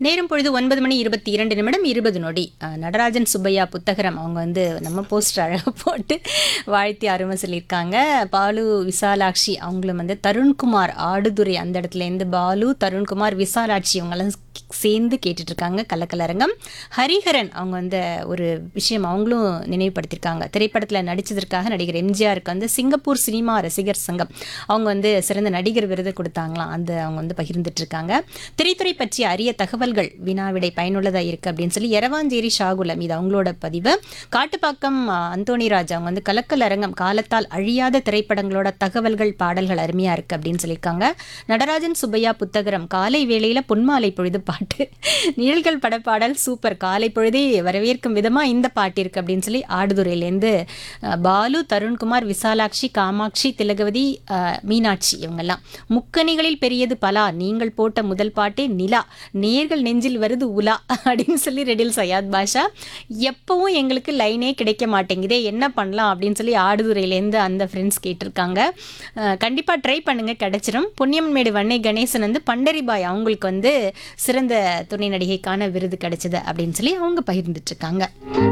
நேரம் பொழுது ஒன்பது மணி இருபத்தி இரண்டு நிமிடம் இருபது நொடி அஹ், நடராஜன் சுப்பையா புத்தகரம் அவங்க வந்து நம்ம போஸ்டர் அழகாக போட்டு வாழ்த்தி அருமை சொல்லியிருக்காங்க பாலு விசாலாட்சி அவங்களும் வந்து தருண்குமார் ஆடுதுறை அந்த இடத்துலேருந்து பாலு தருண்குமார் விசாலாட்சி அவங்கெல்லாம் சேர்ந்து கேட்டுட்டு இருக்காங்க கலக்கலரங்கம் ஹரிஹரன் அவங்க வந்து ஒரு விஷயம் அவங்களும் நினைவுபடுத்தியிருக்காங்க திரைப்படத்தில் நடித்ததற்காக நடிகர் எம்ஜிஆருக்கு வந்து சிங்கப்பூர் சினிமா ரசிகர் சங்கம் அவங்க வந்து சிறந்த நடிகர் விருது கொடுத்தாங்களாம் அந்த அவங்க வந்து பகிர்ந்துட்டு இருக்காங்க திரைத்துறை பற்றிய அரிய தகவல்கள் வினாவிடை பயனுள்ளதாக இருக்குது அப்படின்னு சொல்லி எரவாஞ்சேரி ஷாகுலம் இது அவங்களோட பதிவு காட்டுப்பாக்கம் ஆ, அந்தோணிராஜ் அவங்க வந்து கலக்கல் அரங்கம் காலத்தால் அழியாத திரைப்படங்களோட தகவல்கள் பாடல்கள் அருமையாக இருக்குது அப்படின்னு சொல்லியிருக்காங்க நடராஜன் சுப்பையா புத்தகரம் காலை வேளையில் பொன்மாலை பொழுது பாட்டு நிழல்கள் படப்பாடல் சூப்பர் காலை பொழுதே வரவேற்கும் விதமாக இந்த பாட்டு இருக்குது அப்படின்னு சொல்லி ஆடுதுறையிலேருந்து அஹ், பாலு தருண்குமார் விசாலாட்சி காமாட்சி திலகவதி அஹ், மீனாட்சி இவங்கெல்லாம் முக்கணிகளில் பெரியது பலா நீங்கள் போட்ட முதல் பாட்டே நிலா நேர்கள் நெஞ்சில் வருது உலா அப்படின்னு சொல்லி ரெடில் சையாத் பாஷா எப்பவும் எங்களுக்கு லைனே கிடைக்க மாட்டேங்குதே என்ன பண்ணலாம் அப்படின்னு சொல்லி ஆடுதுறையிலேருந்து அந்த ஃப்ரெண்ட்ஸ் கேட்டிருக்காங்க கண்டிப்பாக ட்ரை பண்ணுங்க கிடைச்சிரும் பொன்னியம்மன்மேடு வன்னை கணேசன் வந்து பண்டரிபாய் அவங்களுக்கு வந்து சிறந்த துணை நடிகைக்கான விருது கிடைச்சது அப்படின்னு சொல்லி அவங்க பகிர்ந்துட்டு இருக்காங்க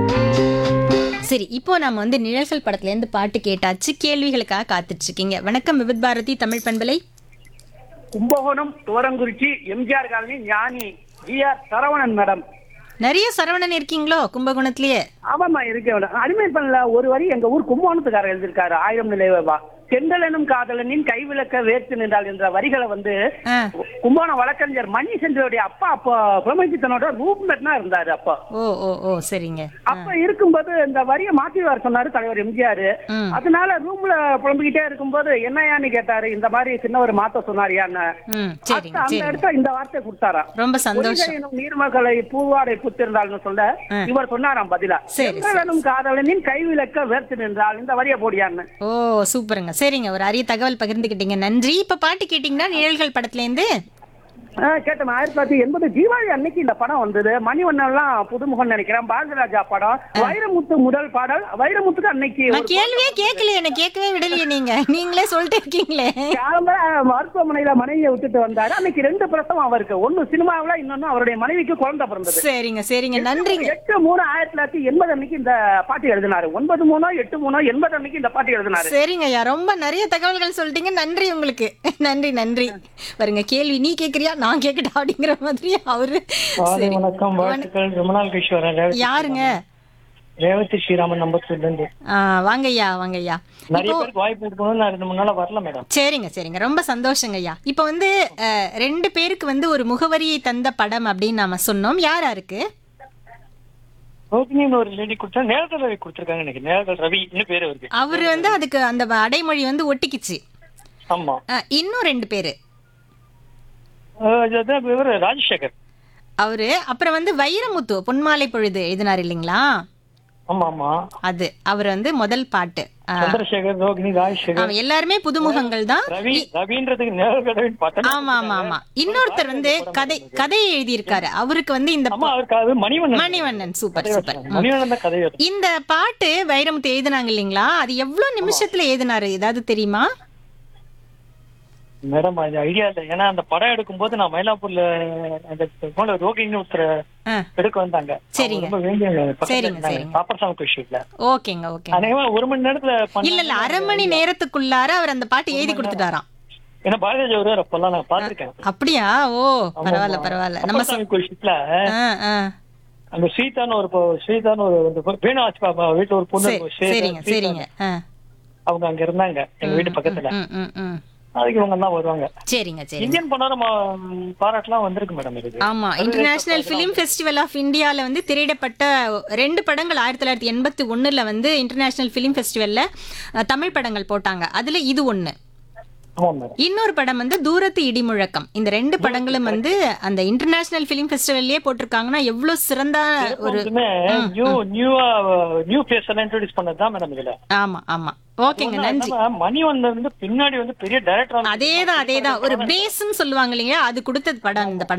சரி இப்போ நம்ம வந்து நிழல்கள் படத்துலேருந்து பாட்டு கேட்டாச்சு கேள்விகளுக்காக காத்துட்டு இருக்கீங்க வணக்கம் விவித் பாரதி தமிழ் பண்பலை Kumbakonam Thuvarankurichi MGR colony Gnani GR Saravanan madam நிறைய சரவணன் இருக்கீங்களோ கும்பகோணத்திலேயே ஆமாம்மா இருக்கேன் அடிமை பண்ணல ஒரு வரி எங்க ஊர் கும்பகோணத்துக்காரர் எழுதியிருக்காரு ஆயிரம் நிலைவா செந்தலனும் காதலனின் கைவிளக்க வேர்த்து நின்றால் என்ற வரிகளை வந்து ஆ கும்பகோணம் வழக்கறிஞர் மணி சென்றோடைய அப்பா அப்போ பிரமஜித்தனோட ரூம்மேட்னா இருந்தாரு அப்போ ஓ ஓ ஓ சரிங்க அப்ப இருக்கும்போது இந்த வரியை மாத்தி வர சொன்னாரு தலைவர் எம்ஜிஆர் ம் அதனால ரூம்ல புலம்பிக்கிட்டே இருக்கும்போது என்னையான்னு கேட்டாரு இந்த மாதிரி சின்னவர் மாத்த சொன்னாரியான்னு ம் சரிங்க அந்த சரிங்க இடத்துல இந்த வார்த்தை கொடுத்தாராம் ரொம்ப சந்தோஷம் பொய்கை எனும் நீர்மகளை பூவாடை புத்திருந்தாள்னு சொல்ல ஆ. இவர் சொன்னாராம் பதிலா சரி, செங்கலனும் காதலனின் கைவிளக்க வேர்த்து நின்றால் இந்த வரிய போடியான்னு ஓ சூப்பருங்க சரிங்க ஒரு அரிய தகவல் பகிர்ந்துக்கிட்டீங்க நன்றி இப்ப பாட்டு கேட்டிங்கன்னா நிழல்கள் படத்துலேருந்து ஆ, கேட்டேன் ஆயிரத்தி தொள்ளாயிரத்தி எண்பது தீபாவளி அன்னைக்கு இந்த படம் வந்தது மணிவண்ணன் எல்லாம் புதுமுகம் நினைக்கிறேன் பாரதிராஜா படம் வைரமுத்து முதல் பாடல் வைரமுத்துக்கு அன்னைக்கு நான் கேள்வியே கேட்கலையே என்ன கேட்கவே விடலையே நீங்க நீங்களே சொல்லிட்டு இருக்கீங்களே கிளம்ப மருத்துவமனையில மனைவியை விட்டுட்டு வந்தாரு அன்னைக்கு ரெண்டு பிரசவம் அவருக்கு ஒன்னு சினிமாவுல இன்னொன்னு அவருடைய மனைவிக்கு குழந்தை பிறந்தது சரிங்க சரிங்க நன்றிங்க எட்டு மூணு ஆயிரத்தி தொள்ளாயிரத்தி எண்பது அன்னைக்கு இந்த பாட்டு எழுதினாரு ஒன்பது மூணோ எட்டு மூணோ எண்பது அன்னைக்கு இந்த பாட்டு எழுதினாரு சரிங்க ஐயா ரொம்ப நிறைய தகவல்கள் சொல்லிட்டீங்க நன்றி உங்களுக்கு நன்றி நன்றி பாருங்க கேள்வி நீ கேக்குறியா நான் கேக்கட்டா அப்படிங்கிற மாதிரி அவரு காலை சரி வணக்கம் வாழ்த்துக்கள் விமலால் கிஷோரன் ரேவதி யாருங்க ரேவதி ஸ்ரீராமன் நம்பத்தூர்ல இருந்து ஆ, வாங்கய்யா வாங்கய்யா நிறைய பேருக்கு வாய்ப்பு இருக்கணும்னு நான் ரெண்டு மூணு நாளா வரல மேடம் சரிங்க சரிங்க ரொம்ப சந்தோஷங்க ஐயா இப்போ வந்து அஹ், ரெண்டு பேருக்கு வந்து ஒரு முகவரியை தந்த படம் அப்படின்னு நாம சொன்னோம் யார் யாருக்கு ரோகிணின்னு ஒரு லேடி கொடுத்தா நேரத்தில் ரவி கொடுத்துருக்காங்க எனக்கு நேரத்தில் ரவி இன்னும் பேர் அவருக்கு அவர் வந்து அதுக்கு அந்த அடைமொழி வந்து ஒட்டிக்கிச்சு ஆமா அஹ், இன்னும் ரெண்டு பேரு அஹ் அதான் இவர் ராஜசேகர் அவரு அப்புறம் வந்து வைரமுத்து பொன்மாலை பொழுது எழுதினார் இல்லைங்களா ஆமா ஆமா அது அவர் வந்து முதல் பாட்டு அஹ், சந்திரசேகர் ரோகிணி ராஜசேகர் ஆமா, எல்லாருமே புதுமுகங்கள் தான் ரவி ரவின்றதுக்கு நேரத்தில் ரவி பார்த்தா ஆமா ஆமா ஆமா இன்னொருத்தர் வந்து கதை கதையை எழுதியிருக்காரு அவருக்கு வந்து இந்த ஆமா அவருக்கு அது மணிவண்ணன் மணிவண்ணன் சூப்பர் சூப்பர் ம். மணிவண்ணன் தான் கதை எழுதும். இந்த பாட்டு வைரமுத்து எழுதினாங்க இல்லைங்களா அது எவ்வளவு நிமிஷத்துல எழுதினாரு ஏதாவது தெரியுமா மேடம் அது ஐடியா இல்லை ஏன்னா அந்த படம் எடுக்கும்போது நான் மயிலாப்பூர்ல அந்த போல ரோகிணி ஒருத்தர் ஆ, எடுக்க வந்தாங்க சரிங்க. அவங்க ரொம்ப வேண்டிய சரிங்க, சரிங்க. பாப்பர் சாமி விஷயத்துல ஓகேங்க ஓகேங்க அநேகமா ஒரு மணி நேரத்துல பண்ணாங்க. இல்ல இல்ல அரை மணி நேரத்துக்குள்ளார அவர் அந்த பாட்டு எழுதி கொடுத்துட்டாராம் ஏன்னா பாரதிராஜா வருவார் அப்பெல்லாம் நான் பாத்திருக்கேன் அப்படியா ஓ பரவாயில்ல பரவாயில்ல நம்ம சாமி விஷயத்துல ஆ, ஆ. அந்த சீதான்னு ஒரு பொ- சீதான்னு ஒரு இந்த வேணு ஆச்சு பாப்பா வீட்டுல ஒரு பொண்ணு சரி, இருக்கும். சீதா- சரிங்க சீதா. சரிங்க ஆ. அவங்க அங்க இருந்தாங்க எங்க வீட்டு பக்கத்துல ம், ம், ம். அதுக்கு இவங்க தான் வருவாங்க சரிங்க சரிங்க இந்தியன் பண்ணா நம்ம பாராட்டுலாம் வந்திருக்கு மேடம் இதுக்கு ஆமா இன்டர்நேஷனல் ஃபிலிம் ஃபெஸ்டிவல் ஆஃப் இந்தியால வந்து திரையிடப்பட்ட ரெண்டு படங்கள் ஆயிரத்தி தொள்ளாயிரத்தி எண்பத்தி ஒண்ணுல வந்து இன்டர்நேஷனல் ஃபிலிம் ஃபெஸ்டிவல்ல அஹ், தமிழ் படங்கள் போட்டாங்க அதுல இது ஒண்ணு ஆமா மேடம் இன்னொரு படம் வந்து தூரத்து இடிமுழக்கம் இந்த ரெண்டு படங்களும் வந்து அந்த இன்டர்நேஷனல் ஃபிலிம் ஃபெஸ்டிவல்லயே போட்டிருக்காங்கன்னா எவ்வளவு சிறந்த ஒரு எப்பவுமே நியூ நியூவா நியூ ஃபேஸ் எல்லாம் இன்ட்ரோடியூஸ் பண்ணதுதான் மேடம் இதுல ஆமா ஆமா ஓகேங்க நன்றி நம்ம மணி வந்து பின்னாடி வந்து பெரிய டைரக்டர் அதேதான் அதேதான் ஒரு பேஸ்ன்னு சொல்லுவாங்க இல்லைங்களா அது கொடுத்த படம் இந்த படம்